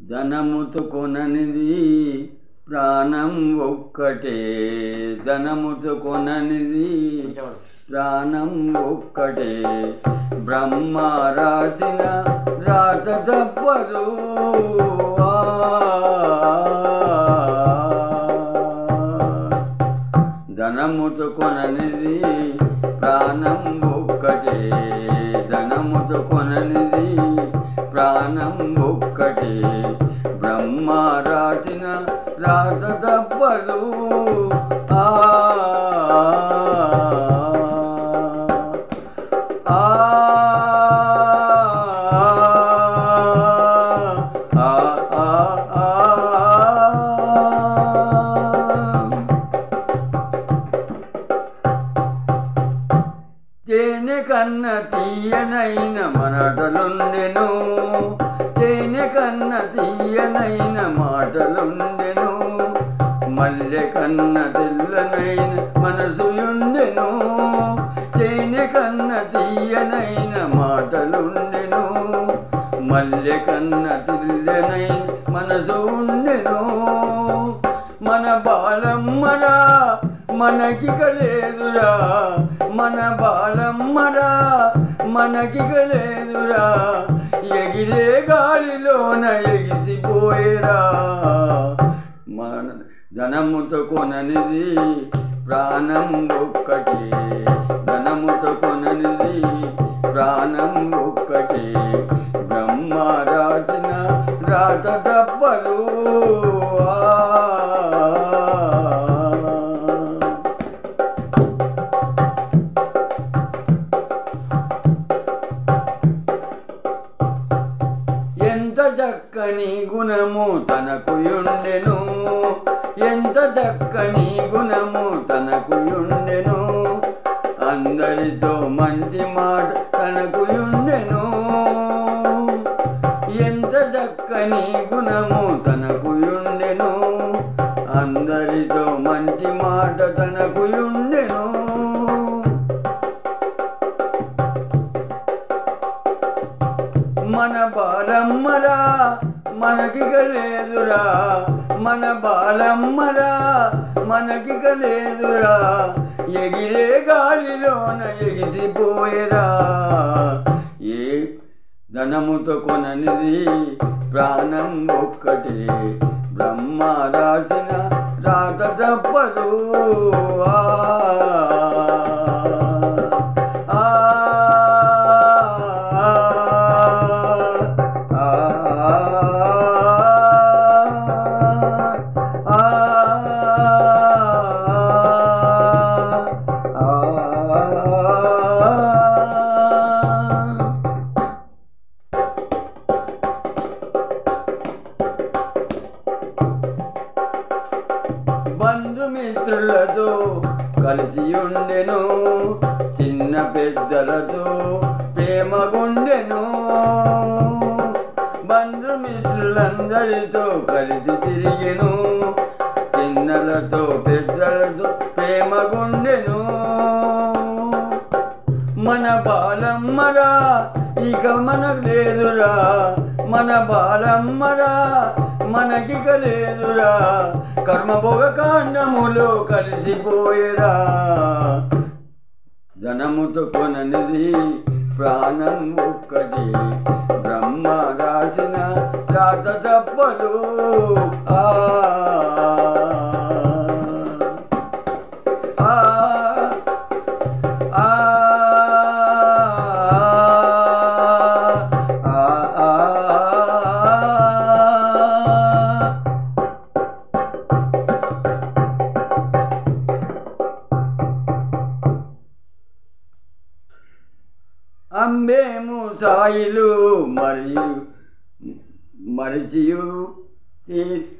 ధనముతో కొననిది ప్రాణం ఒక్కటే ధనముతో కొననిది ప్రాణం ఒక్కటే బ్రహ్మ రాసిన రాత తప్పదు ఆ. ధనముతో కొననిది ప్రాణం ఒక్కటే ధనముతో కొననిది ప్రాణం ఒక్కటే బ్రహ్మ రాసిన రాత తప్పదు ఆ ఆ ఆ ఆ ఆ తేనె కన్న తీయనైన మనటలుండెను తేనె కన్న తీయనైన మాటలుండెను మల్లె కన్న తెల్లనైన మనసుయుండెను తేనె కన్న తీయనైన మాటలుండెను మల్లె కన్న తెల్లనైన మనసు ఉండెను మన బాలమ్మరా మనకి కలేదురా మన బాలమ్మరా మనకి కలేదురా ఎగిరే గాలిలోన ఎగిసిపోయేరా మన ధనముతో కొననిది ప్రాణం ఒక్కటి ధనముతో కొననిది ప్రాణం ఒక్కటి బ్రహ్మ రాసిన రాత తప్పదు ఆ. ఎంత చక్కని గుణము తనకు యుండెను ఎంత చక్కని గుణము తనకు యుండెను అందరితో మంచి మాట తనకు యుండెను ఎంత చక్కని గుణము తనకు యుండెను అందరితో మంచి మాట తనకు యుండెను మన బాలమ్మరా మనకి కలేదురా మన బాలమ్మరా మనకి కలేదురా ఎగిరే గాలిలోన ఎగిసిపోయేరా ఏ ధనముతో కొననిది ప్రాణం ఒక్కటే బ్రహ్మ రాసిన రాత తప్పదు ఆ ఆ బంధుమిత్రులతో కలిసి ఉండెను చిన్న పెద్దలతో ప్రేమ గుండెను బంధుమిత్రులందరితో కలిసి తిరిగెను చిన్నలతో పెద్దలతో ప్రేమ గుండెను మన బాలమ్మరా ఇక మనకు లేదురా మన బాలమ్మరా మనకిక లేదురా కర్మభోగ కాండములో కలిసిపోయేరా ధనముతో కొననిది ప్రాణం ఒక్కటి బ్రహ్మ రాసిన రాత తప్పదు ఆ ఆ ఆ ఆ ఆ అంబేము సాయిలు మరియు మరిచియు తీ-